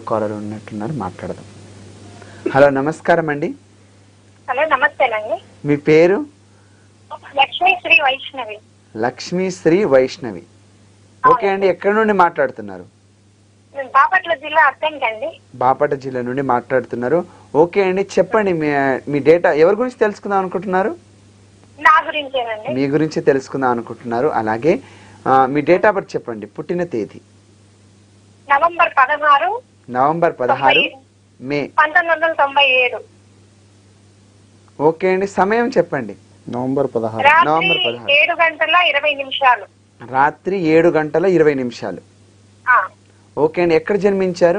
Caller ఉన్నట్టున్నారు మాట్లాడదాం hello నమస్కారం అండి హలో నమస్తేనండి మీ పేరు లక్ష్మీ శ్రీ వైష్ణవి లక్ష్మీ శ్రీ వైష్ణవి ఓకే అండి ఎక్కడి నుండి మాట్లాడుతున్నారు నేను బాపట్ల జిల్లా అత్తంకండి బాపట జిల్లా నుండి మాట్లాడుతున్నారు ఓకే అండి చెప్పండి మీ మీ డేటా ఎవరి గురించి తెలుసుకుందాం అనుకుంటున్నారు నా గురించేనండి మీ గురించి తెలుసుకుందాం అనుకుంటున్నారు అలాగే ఆ, మీ డేట్ ఆఫ్ బర్త్ చెప్పండి పుట్టిన తేదీ నవంబర్ పదహారు నవంబర్ పదహారు మే పంతొమ్మిది వందల తొంభై ఏడు ఓకే అండి సమయం చెప్పండి నవంబర్ పదహారు రాత్రి నవంబర్ పదహారు. ఏడు గంటల ఇరవై నిమిషాలు రాత్రి ఏడు గంటల ఇరవై నిమిషాలు ఆ, ఓకే అండి ఎక్కడ జన్మించారు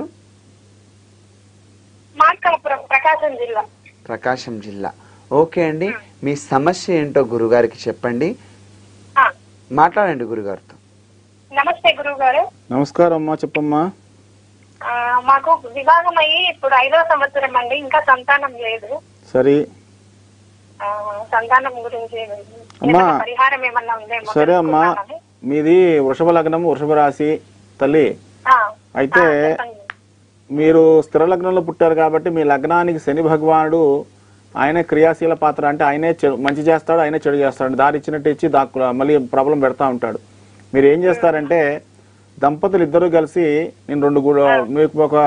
మార్కాపురం ప్రకాశం జిల్లా ప్రకాశం జిల్లా ఓకే అండి మీ సమస్య ఏంటో గురుగారికి చెప్పండి ఆ, మాట్లాడండి గురుగారితో నమస్తే గురువు గారు నమస్కారం అమ్మా చెప్పమ్మా ఆ, మాకు వివాహం అయ్యి ఇప్పుడు ఐదో సంవత్సరం అండి ఇంకా సంతానం లేదు సరే ఆ, సంతానం గురించి అమ్మా. ఏమన్నా పరిహారం ఏమన్నా ఉందేమో సరే అమ్మా తెలుసుకుందామని. మీది వృషభ లగ్నం వృషభ రాశి తల్లి ఆ, అయితే ఆ, చెప్పండి. మీరు స్థిర లగ్నంలో పుట్టారు కాబట్టి మీ లగ్నానికి శని భగవానుడు ఆయనే క్రియాశీల పాత్ర అంటే ఆయనే చెడు- మంచి చేస్తాడు ఆయనే చెడు చేస్తాడు దారి ఇచ్చినట్టు ఇచ్చి దాకు మళ్ళీ ప్రాబ్లం పెడతా ఉంటాడు మీరు ఏం చేస్తారంటే దంపతులు ఇద్దరు కలిసి నేను రెండు గుళ్ళు మీకు ఒక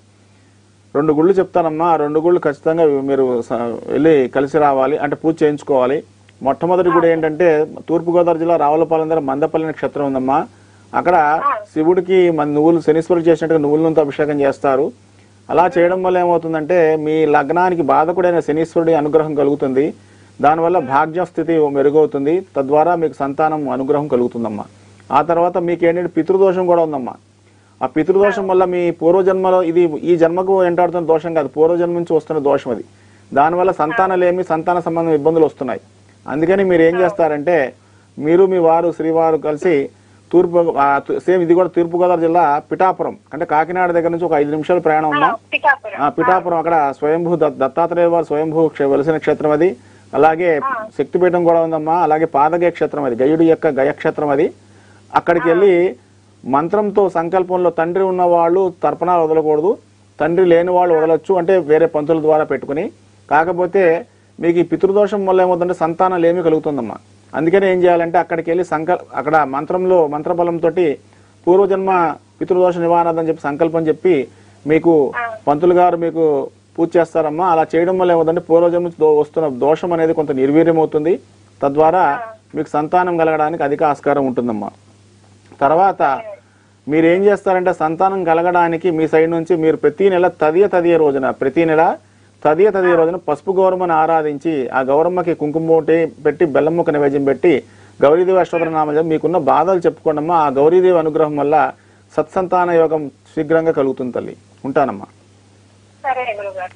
రెండు గుళ్ళు చెప్తానమ్మా ఆ రెండు గుళ్ళు ఖచ్చితంగా మీరు స- వెళ్ళి కలిసి రావాలి అంటే పూజ చేయించుకోవాలి మొట్టమొదటి గుడి ఏంటంటే తూర్పుగోదావరి జిల్లా రావులపాలెం దగ్గర మందపల్లి నక్షత్రం ఉందమ్మా అక్కడ శివుడికి మన నువ్వులు శనీశ్వరుడు చేసినట్టుగా నువ్వుల నూనెతో అభిషేకం చేస్తారు అలా చేయడం వల్ల ఏమవుతుందంటే మీ లగ్నానికి బాధకుడైన శనీశ్వరుడి అనుగ్రహం కలుగుతుంది దానివల్ల భాగ్య స్థితి మెరుగవుతుంది తద్వారా మీకు సంతానం అనుగ్రహం కలుగుతుందమ్మా ఆ తర్వాత మీకు ఏంటంటే పితృదోషం కూడా ఉందమ్మా ఆ పితృదోషం వల్ల మీ పూర్వజన్మలో ఇది ఈ జన్మకు వెంటాడుతున్న దోషం కాదు పూర్వజన్మ నుంచి వస్తున్న దోషం అది దానివల్ల సంతానలేమి సంతాన సంబంధం ఇబ్బందులు వస్తున్నాయి అందుకని మీరు ఏం చేస్తారంటే మీరు మీ వారు శ్రీవారు కలిసి తూర్పు ఆ, తు- సేమ్ ఇది కూడా తూర్పుగోదావరి జిల్లా పిఠాపురం అంటే కాకినాడ దగ్గర నుంచి ఒక ఐదు నిమిషాల ప్రయాణం ఆ, ఉందా పిఠాపురం ఆ పిఠాపురం అక్కడ స్వయంభూ దత్- దత్తాత్రేయ వారు స్వయంభూ క్షే- వెలిసిన క్షేత్రం అది అలాగే శక్తిపీఠం కూడా ఉందమ్మా అలాగే పాదగయ క్షేత్రం అది గయుడి యొక్క గయక్షేత్రం అది అక్కడికి వెళ్ళి మంత్రంతో సంకల్పంలో తండ్రి ఉన్న వాళ్ళు తర్పణాలు వదలకూడదు తండ్రి లేని వాళ్ళు వదలొచ్చు అంటే వేరే పంతుల ద్వారా పెట్టుకుని కాకపోతే మీకు ఈ పితృదోషం వల్ల ఏమవుతుందంటే సంతానం లేమి కలుగుతుందమ్మా అందుకని ఏం చేయాలంటే అక్కడికి వెళ్ళి సంకల్ అక్కడ మంత్రంలో మంత్రబలంతో పూర్వజన్మ పితృదోష నివారణ అని చెప్పి సంకల్పం చెప్పి మీకు పంతులు గారు మీకు పూజ చేస్తారమ్మా అలా చేయడం వల్ల ఏమవుతుందంటే పూర్వజన్మ నుంచి దో- వస్తున్న దోషం అనేది కొంత నిర్వీర్యం అవుతుంది తద్వారా మీకు సంతానం కలగడానికి అధిక ఆస్కారం ఉంటుందమ్మా తర్వాత మీరు ఏం చేస్తారంటే సంతానం కలగడానికి మీ సైడ్ నుంచి మీరు ప్రతి నెల తదియ తదియ రోజున ప్రతి నెల తదియ తదియ రోజున పసుపు గౌరమ్మని ఆరాధించి ఆ గౌరమ్మకి కుంకుమ ఒకటి పెట్టి బెల్లం ముక్క నైవేద్యం పెట్టి గౌరీదేవి అష్టోత్తర నామజం మీకున్న బాధలు చెప్పుకోండమ్మా ఆ గౌరీదేవి అనుగ్రహం వల్ల సత్సంతాన యోగం శీఘ్రంగా కలుగుతుంది తల్లి ఉంటానమ్మా సరే గురుగారు